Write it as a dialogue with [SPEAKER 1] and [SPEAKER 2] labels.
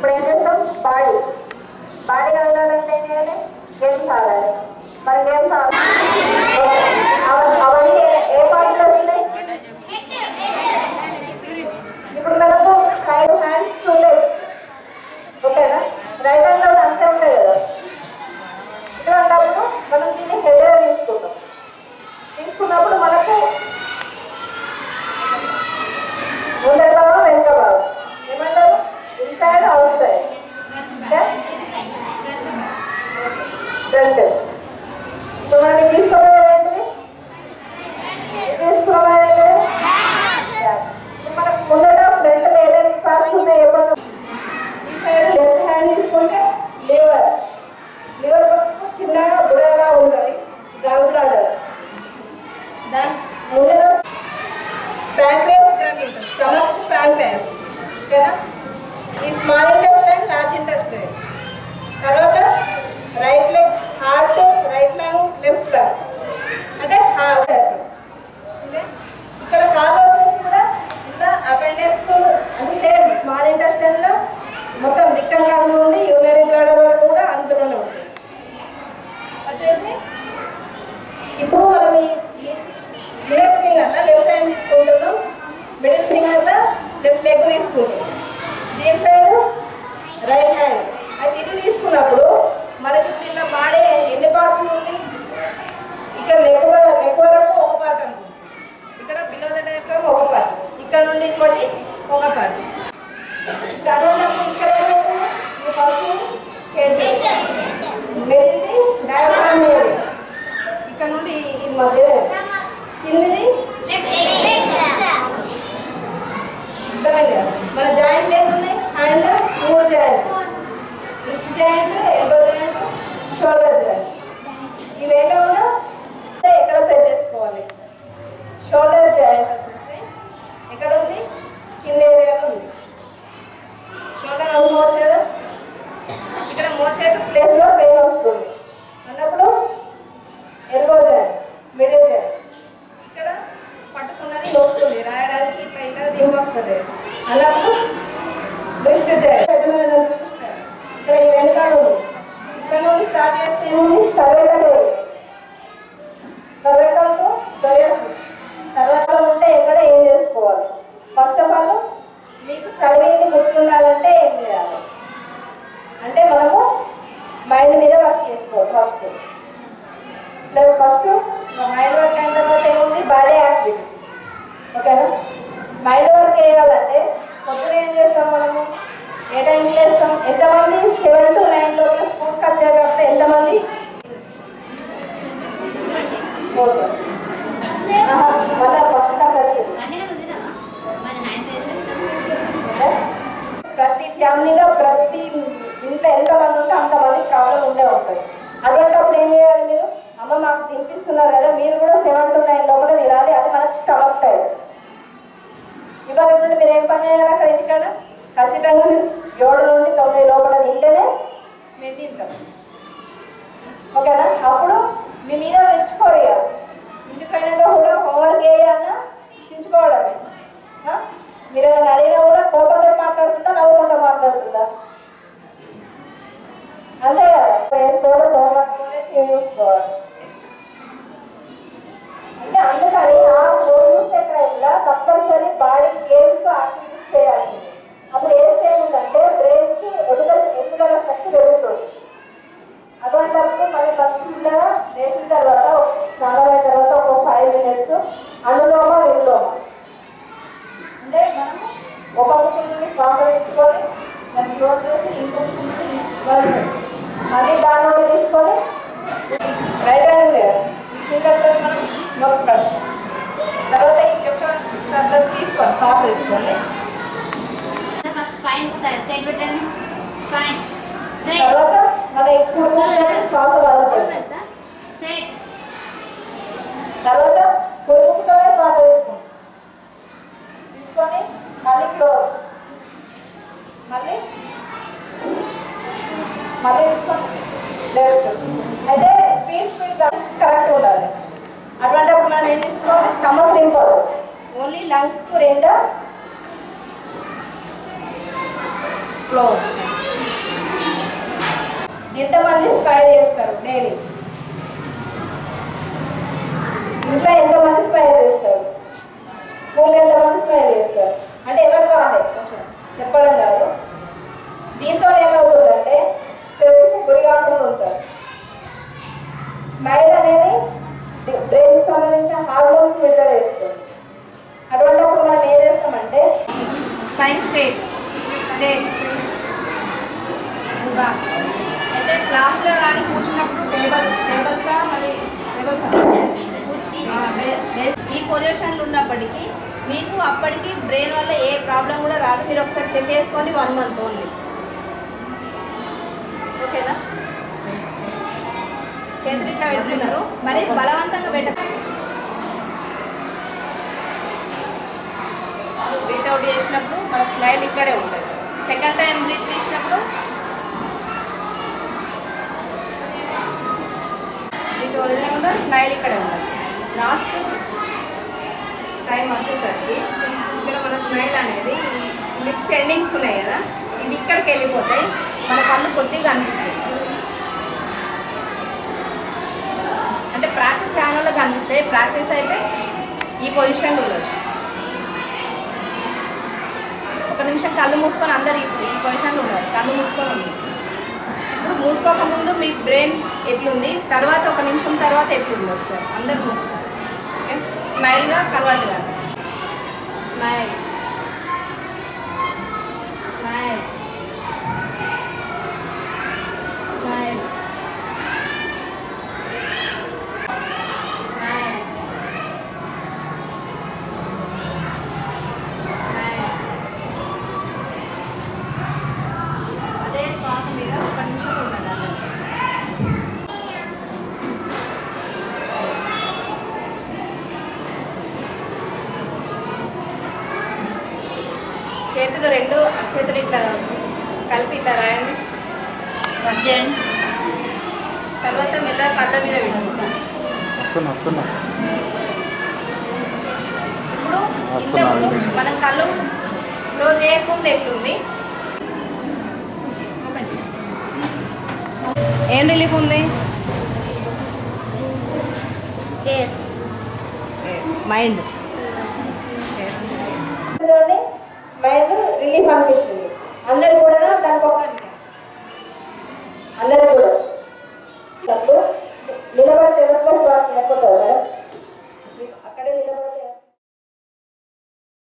[SPEAKER 1] ఇప్పుడు ఏం చేస్తాం బాడీ బాడీ కదలాలంటే ఏం చేయాలి గేమ్స్ ఆడాలి మరి గేమ్స్ అవన్నీ ఏ- ఏ పార్టీలో వస్తున్నాయి ఇప్పుడు మనకు సైడ్ హ్యాండ్స్ టూ లెగ్స్ ఓకేనా రైట్ హ్యాండ్ లో అంతే ఉంటాయి కదా ఇక్కడ ఉన్నప్పుడు మనం దీన్ని హెడేగా తీసుకుంటాం తీసుకున్నప్పుడు మనకు ముందర భాగం వెనుక భాగం ఏమంటారు ఇన్సైడ్ అవుట్ సైడ్ ఫ్రంట్ ఇప్పుడు మనం ఇది తీసుకోవడం ఏంటిది ఇది తీసుకోవడం ఏంటిది ఇప్పుడు మనకు ముందర ఫ్రంట్ ఏమేమి పార్ట్స్ ఉన్నాయి చెప్పండి ఈ సైడ్ లెఫ్ట్ హ్యాండ్ తీసుకుంటే లివర్ లివర్ పక్కకు చిన్నగా బుడగా ఉంటుంది గాల్ బ్లాడర్ దాని ముందర ప్యాంక్రియాస్ గ్రంథి ఉంటుంది స్టమక్ ప్యాంక్రియాస్ ఓకేనా ఈ స్మాల్ ఇంటెస్టైన్ లార్జ్ ఇంటెస్టైన్ తర్వాత right leg heart right leg left leg అంటే హార్ట్ ఇక్కడ కాలు వచ్చేసి కూడా ఇట్లా అపెండెక్స్ అంటే సేమ్ స్మాల్ ఇంటెస్టైన్ లో మొత్తం రిక్టమ్ కాలం నుండి యూనరీ బ్లాడర్ వరకు కూడా అందులోనే ఉంది వచ్చేసి ఇప్పుడు మనం ఈ మిడిల్ ఫింగర్ లో లెఫ్ట్ హ్యాండ్ తీసుకుంటున్నాం మిడిల్ ఫింగర్ లో లెఫ్ట్ లెగ్ తీసుకుంటున్నాం దీని సైడ్ రైట్ హ్యాండ్ అయితే ఇది తీసుకున్నప్పుడు మనకి ఇప్పుడు ఇలా బాడీ ఎన్ని పార్ట్స్ ఉంది ఇక్కడ నెక్ నెక్ వరకు ఒక పార్ట్ అనుకుంటుంది ఇక్కడ బిలో ద డయాగ్రామ్ ఒక పార్ట్ ఇక్కడ నుండి ఇంకోటి ఒక పార్ట్ ఇక్కడ ఉన్నప్పుడు ఇక్కడ ఏమవుతుంది ఇది ఫస్ట్ హెడ్ మిడిల్ది డయాగ్రామ్ ఏరియా ఇక్కడ నుండి ఈ మధ్య కిందిది అర్థమైంది కదా? మన జాయింట్లు ఏమి ఉన్నాయి హ్యాండ్ మూడు joint wrist joint elbow joint shoulder joint ఇవేలో కూడా ఎక్కడ ప్రెస్ చేసుకోవాలి షోల్డర్ జాయింట్ వచ్చేసి ఎక్కడ ఉంది కింద ఏరియాలో ఉంది షోల్డర్ అనుకోవచ్చు కదా ఇక్కడ మోచేతి ప్లేస్లో పెయిన్ వస్తుంది అన్నప్పుడు ఎల్బో జాయింట్ మిడిల్ జాయింట్ ఇక్కడ పట్టుకున్నది వస్తుంది రాయడానికి ఇట్లా ఇట్లా దింపు వస్తుంది అన్నప్పుడు బ్రిస్ట్ జాయింట్ పెద్దమైన wrist. ఇక్కడ ఈ వెనకాల ఉంది ఇక్కడ నుండి స్టార్ట్ చేస్తే ఏముంది సర్వేకల్ సర్వేకల్ టు దొరేసి సర్వేకల్ ఉంటే ఎక్కడ ఏం చేసుకోవాలి ఫస్ట్ ఆఫ్ ఆల్ మీకు చదివింది గుర్తుండాలంటే ఏం చేయాలి అంటే మనము మైండ్ మీద వర్క్ చేసుకోవాలి ఫస్ట్ లేదు ఫస్ట్ మైండ్ వర్క్ అయిన తర్వాత ఏముంది బాడీ యాక్టివిటీస్ ఓకేనా మైండ్ వర్క్ చేయాలంటే పొద్దున ఏం చేస్తాం మనము ఏ టైంకి లేస్తాం ఎంతమంది సెవెన్ టు నైన్ లోపల స్కూల్కి వచ్చేటప్పుడు ఎంతమంది ఓకే మళ్ళీ ఫస్ట్ దాకా వచ్చింది ప్రతి ఫ్యామిలీలో ప్రతి ఇంట్లో ఎంతమంది ఉంటే అంతమంది ప్రాబ్లం ఉండే ఉంటుంది అటువంటిప్పుడు ఏం చేయాలి మీరు అమ్మ మాకు తినిపిస్తున్నారు కదా మీరు కూడా సెవెన్ టు నైన్ లోపల తినాలి అది మనకు స్టమక్ టైం ఇవాళ నుండి మీరు ఏం పని చేయాలి అక్కడ ఇంటికాడ ఖచ్చితంగా మీరు ఏడు నుండి తొమ్మిది లోపల తింటేనే మేము తింటాం ఓకేనా అప్పుడు మీ మీద మెచ్చుకోరు ఇక ఇంటిపైనగా కూడా హోంవర్క్ చేయాలన్నా చించుకోవడమే ఆ? మీరు ఏదైనా అడిగినా కూడా కోపంతో మాట్లాడుతుందా నవ్వుకుంటూ మాట్లాడుతుందా అంతే కదా వేసుకోవడం హోంవర్క్ టీవీ చూసుకోవాలి అంటే అందుకని ఆ ఫోన్ చూసే టైంలో తప్పనిసరి బాడీ గేమ్స్ యాక్టివిటీస్ చేయాల్సింది అప్పుడు ఏం చేయకుందంటే బ్రెయిన్కి ఎదుగుదల ఎదుగుదల శక్తి పెరుగుతుంది అటువంటిప్పుడు మళ్ళీ ఫస్ట్ చిన్నగా వేసిన తర్వాత స్నానం అయిన తర్వాత ఒక ఫైవ్ మినిట్స్ అనులోమ విలోమ అంటే మనం ఒక ముక్కు నుండి శ్వాస తీసుకొని దాన్ని క్లోజ్ చేసి ఇంకొక ముక్కు నుండి వదిలిపెట్టాలి. మళ్ళీ దాని నుండి తీసుకొని రైట్ హ్యాండ్ ఉంది కదా ఫింగర్తో మనం నొక్కడం తర్వాత ఈ యొక్క శ్రద్ధ తీసుకోండి శ్వాస తీసుకోండి
[SPEAKER 2] స్పైన్ స్ట్రైట్ పెట్టండి స్పైన్ స్ట్రైట్
[SPEAKER 1] తర్వాత మన ఇప్పుడు శ్వాస వదలకండి
[SPEAKER 2] స్ట్రైట్
[SPEAKER 1] తర్వాత కురుముకుతోనే శ్వాస తీసుకోండి తీసుకొని మళ్ళీ క్లోజ్ మళ్ళీ మళ్ళీ తీసుకోండి లెఫ్ట్ అయితే స్పీడ్ స్పీడ్ కరెక్ట్ ఉండాలి అటువంటిప్పుడు మనం ఏం తీసుకోవాలి స్టమక్ నింపాలి లంగ్స్కు రెండు క్లోజ్ ఎంతమంది స్మైల్ చేస్తారు డైలీ ఇంట్లో ఎంతమంది స్మైల్ చేస్తారు స్కూల్లో ఎంతమంది స్మైల్ చేస్తారు అంటే ఎవరి వాళ్ళే కొంచెం చెప్పడం కాదు దీంతో ఏమవుతుందంటే స్ట్రెస్కి గురి కాకుండా ఉంటారు స్మైల్ అనేది బ్రెయిన్కి సంబంధించిన హార్మోన్స్ విడుదల చేస్తుంది అటువంటిప్పుడు మనం ఏం చేస్తామంటే స్పైన్ స్ట్రేట్ స్ట్రేట్ అయితే క్లాస్లో కానీ కూర్చున్నప్పుడు టేబుల్ టేబుల్సా మరి టేబుల్సా ఈ పొజిషన్లో ఉన్నప్పటికీ మీకు అప్పటికి బ్రెయిన్ వల్ల ఏ ప్రాబ్లం కూడా రాదు మీరు ఒకసారి చెక్ చేసుకోండి వన్ మంత్ ఓన్లీ ఓకేనా చేతులు ఇట్లా పెట్టుకున్నారు మరి బలవంతంగా పెట్ట బ్రీత్ అవుట్ చేసినప్పుడు మన స్మైల్ ఇక్కడే ఉంటుంది సెకండ్ టైం బ్రీత్ తీసినప్పుడు బ్రీత్ వదిలేకుండా స్మైల్ ఇక్కడే ఉంటుంది లాస్ట్ టైం వచ్చేసరికి ఇక్కడ మన స్మైల్ అనేది ఈ లిప్స్ ఎండింగ్స్ ఉన్నాయి కదా ఇవి ఇక్కడికి వెళ్ళిపోతాయి మన పళ్ళు కొద్దిగా కనిపిస్తాయి అంటే ప్రాక్టీస్ కాని కనిపిస్తాయి ప్రాక్టీస్ అయితే ఈ పొజిషన్లో ఉండొచ్చు ఒక నిమిషం కళ్ళు మూసుకొని అందరు ఈ ఈ పొజిషన్లో ఉన్నారు కళ్ళు మూసుకొని ఉంది ఇప్పుడు మూసుకోక ముందు మీ బ్రెయిన్ ఎట్లుంది తర్వాత ఒక నిమిషం తర్వాత ఎట్లుంది ఒకసారి అందరు మూసుకోండి ఓకే స్మైల్గా కన్వర్ట్ కాదు smile smile smile smile smile అదే శ్వాస మీద ఒక నిమిషం ఉండండి అందరూ. చేతులు రెండు చేతులు ఇట్లా కలిపి ఇట్లా రాయండి
[SPEAKER 2] అర్జెంట్
[SPEAKER 1] తర్వాత మెల్లగా కళ్ళ మీద విడుకుంటాం
[SPEAKER 3] వస్తున్నా వస్తున్నా
[SPEAKER 1] ఇప్పుడు ఇంతకుముందు మనం కళ్ళు క్లోజ్ చేయకముందు ఎట్లుంది ఏం రిలీఫ్ ఉంది మైండ్